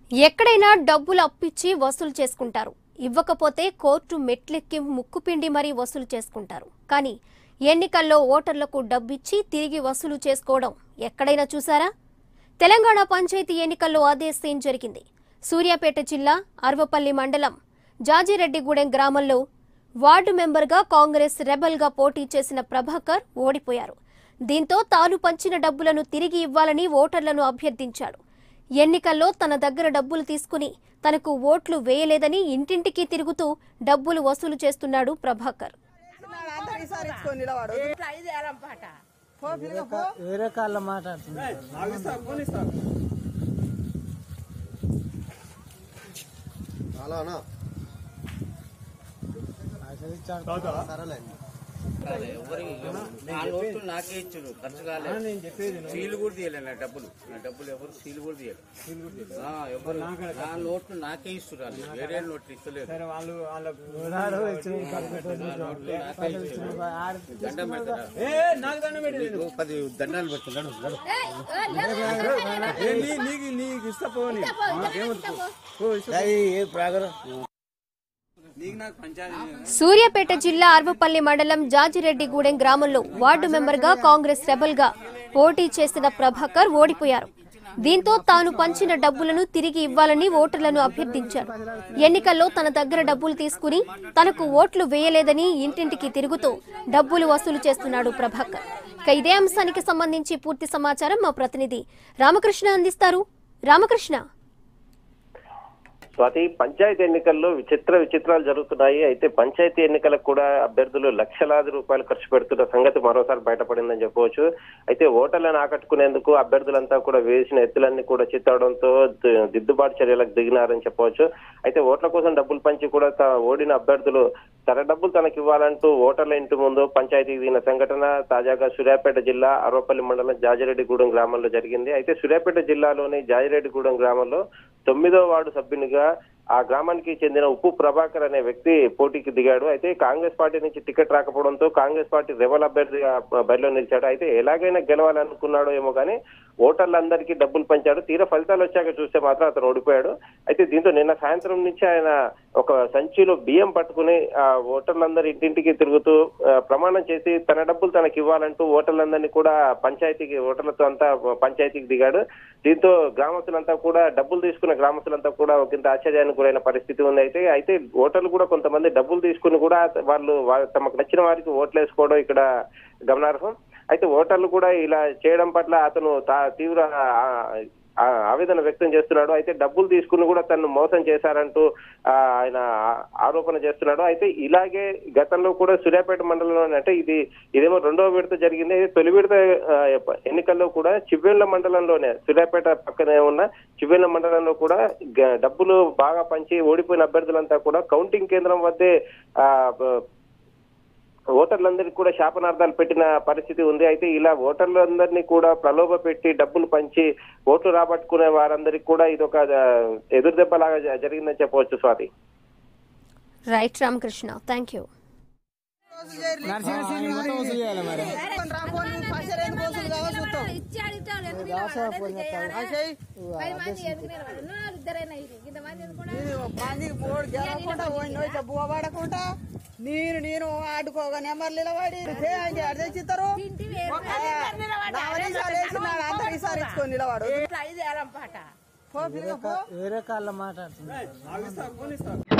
ఎక్కడైనా డబ్బులు అప్పిచ్చి వసూలు చేసుకుంటారు ఇవ్వకపోతే కోర్టు మెట్లెక్కి ముక్కుపిండి మరీ వసూలు చేసుకుంటారు కానీ ఎన్నికల్లో ఓటర్లకు డబ్బిచ్చి తిరిగి వసూలు చేసుకోవడం ఎక్కడైనా చూసారా తెలంగాణ పంచాయతీ ఎన్నికల్లో అదే సీన్ జరిగింది సూర్యాపేట జిల్లా అర్వపల్లి మండలం జాజిరెడ్డిగూడెం గ్రామంలో వార్డు మెంబర్గా కాంగ్రెస్ రెబల్గా పోటీ చేసిన ప్రభాకర్ ఓడిపోయారు దీంతో తాను పంచిన డబ్బులను తిరిగి ఇవ్వాలని ఓటర్లను అభ్యర్థించాడు ఎన్నికల్లో తన దగ్గర డబ్బులు తీసుకుని తనకు ఓట్లు వేయలేదని ఇంటింటికి తిరుగుతూ డబ్బులు వసూలు చేస్తున్నాడు ప్రభాకర్ అంతా ఈసారి ఇచ్చుకొని నిలవాడు పో పిల్లగా పో. వేరే కాళ్ళ మాట్లాడుతుంది అలానా అసలు ఇచ్చాడు. సరేలే నా నోట్లు నాకే ఇచ్చారు ఖర్చు కాలేదు సీలు కూడా తీయలే నా డబ్బులు నా డబ్బులు ఎవరు సీలు కూడా తీయలేదు ఆ, ఎవరు నా నోట్లు నాకే ఇస్తున్నారు వేరే నోట్లు ఇస్తలేదు సరే వాళ్ళు వాళ్ళ ఉన్నారు ఇచ్చిన నా నోట్లు నాకే ఇస్తున్నారు ఆడితే దండం పెడతారా నీకు పది దండాలు పెడుతున్నాడు నీకు నీకు ఇస్తా పోని నీకు నాకు పంచాయతీ సూర్యాపేట జిల్లా అర్వపల్లి మండలం జాజిరెడ్డిగూడెం గ్రామంలో వార్డు మెంబర్గా కాంగ్రెస్ రెబల్గా పోటీ చేసిన ప్రభాకర్ ఓడిపోయారు దీంతో తాను పంచిన డబ్బులను తిరిగి ఇవ్వాలని ఓటర్లను అభ్యర్థించారు ఎన్నికల్లో తన దగ్గర డబ్బులు తీసుకుని తనకు ఓట్లు వేయలేదని ఇంటింటికి తిరుగుతూ డబ్బులు వసూలు చేస్తున్నాడు ప్రభాకర్ ఇక ఇదే అంశానికి సంబంధించి పూర్తి సమాచారం మా ప్రతినిధి రామకృష్ణ అందిస్తారు రామకృష్ణ స్వాతి పంచాయతీ ఎన్నికల్లో విచిత్ర విచిత్రాలు జరుగుతున్నాయి అయితే పంచాయతీ ఎన్నికలకు కూడా అభ్యర్థులు లక్షలాది రూపాయలు ఖర్చు పెడుతున్న సంగతి మరోసారి బయటపడిందని చెప్పవచ్చు అయితే ఓటర్లను ఆకట్టుకునేందుకు అభ్యర్థులంతా కూడా వేసిన ఎత్తులన్నీ కూడా చిత్తవడంతో ది- దిద్దుబాటు చర్యలకు దిగినారని చెప్పవచ్చు అయితే ఓట్ల కోసం డబ్బులు పంచి కూడా తా- ఓడిన అభ్యర్థులు తన డబ్బులు తనకి ఇవ్వాలంటూ ఓటర్ల ఇంటి ముందు పంచాయతీకి దిగిన సంఘటన తాజాగా సూర్యాపేట జిల్లా అరవపల్లి మండలం జాజిరెడ్డిగూడెం గ్రామంలో జరిగింది అయితే సూర్యాపేట జిల్లాలోని జాజిరెడ్డిగూడెం గ్రామంలో తొమ్మిదో వార్డు సభ్యునిగా ఆ గ్రామానికి చెందిన ఉప్పు ప్రభాకర్ అనే వ్యక్తి పోటీకి దిగాడు అయితే కాంగ్రెస్ పార్టీ నుంచి టికెట్ రాకపోవడంతో కాంగ్రెస్ పార్టీ రెబల్ అభ్యర్థిగా బరిలో నిలిచాడు అయితే ఎలాగైనా గెలవాలనుకున్నాడో ఏమో కానీ ఓటర్లందరికీ డబ్బులు పంచాడు తీరా ఫలితాలు వచ్చాక చూస్తే మాత్రం అతను ఓడిపోయాడు అయితే దీంతో నిన్న సాయంత్రం నుంచి ఆయన ఒక సంచిలో బియ్యం పట్టుకుని ఆ ఓటర్లందరి ఇంటింటికి తిరుగుతూ ఆ, ప్రమాణం చేసి తన డబ్బులు తనకి ఇవ్వాలంటూ ఓటర్లందరినీ కూడా పంచాయతీకి ఓటర్లతో అంతా పంచాయతీకి దిగాడు దీంతో గ్రామస్తులంతా కూడా డబ్బులు తీసుకున్న గ్రామస్తులంతా కూడా ఒకంత ఆశ్చర్యానికి గురైన పరిస్థితి ఉంది అయితే అయితే ఓటర్లు కూడా కొంతమంది డబ్బులు తీసుకుని కూడా వాళ్ళు వా- తమకు నచ్చిన వారికి ఓట్లు వేసుకోవడం ఇక్కడ గమనార్హం అయితే ఓటర్లు కూడా ఇలా చేయడం పట్ల అతను తా- తీవ్ర ఆ, ఆ, ఆవేదన వ్యక్తం చేస్తున్నాడు అయితే డబ్బులు తీసుకుని కూడా తను మోసం చేశారంటూ ఆ, ఆయన ఆ- ఆరోపణ చేస్తున్నాడు అయితే ఇలాగే గతంలో కూడా సూర్యాపేట మండలంలో అంటే ఇది ఇదేమో రెండవ విడత జరిగింది అయితే తొలి విడత ఆ, ఎన్నికల్లో కూడా చివ్వేళ్ల మండలంలోనే సూర్యాపేట పక్కనే ఉన్న చివ్వేళ్ల మండలంలో కూడా గ- డబ్బులు బాగా పంచి ఓడిపోయిన అభ్యర్థులంతా కూడా కౌంటింగ్ కేంద్రం వద్దే ఆ, బ- ఓటర్లందరికీ కూడా శాపనార్థాలు పెట్టిన పరిస్థితి ఉంది అయితే ఇలా ఓటర్లందరినీ కూడా ప్రలోభ పెట్టి డబ్బులు పంచి ఓట్లు రాబట్టుకునే వారందరికీ కూడా ఇది ఒక ఎదురు దెబ్బలాగా జ- జరిగిందని చెప్పవచ్చు Swathi right Ramakrishna thank you Narasimha Singh మొత్తం వసూలు చేయాలి మరి పని రాపో నువ్వు పైసలు ఎందుకు వసూలు కావో చూస్తావు ఇచ్చి అడుగుతాడు ఎందుకు నిలబడ్డా? ఎందుకు చేయాలా? పది మంది ఎందుకు నిలబడ్డా? నువ్వు ఇద్దరైనా ఇది ఇంతమంది ఎందుకు నేను మందికి మూడు గెలవకుండా పోయిన చెప్పు పడకుండా నేను నేను ఆడుకోగా నెంబర్లు నిలబడి అదే చిత్తరు అంతా ఈసారి ఇచ్చుకొని నిలవాడు పో పిల్లగా పో. వేరే కాళ్ళ మాట్లాడుతుంది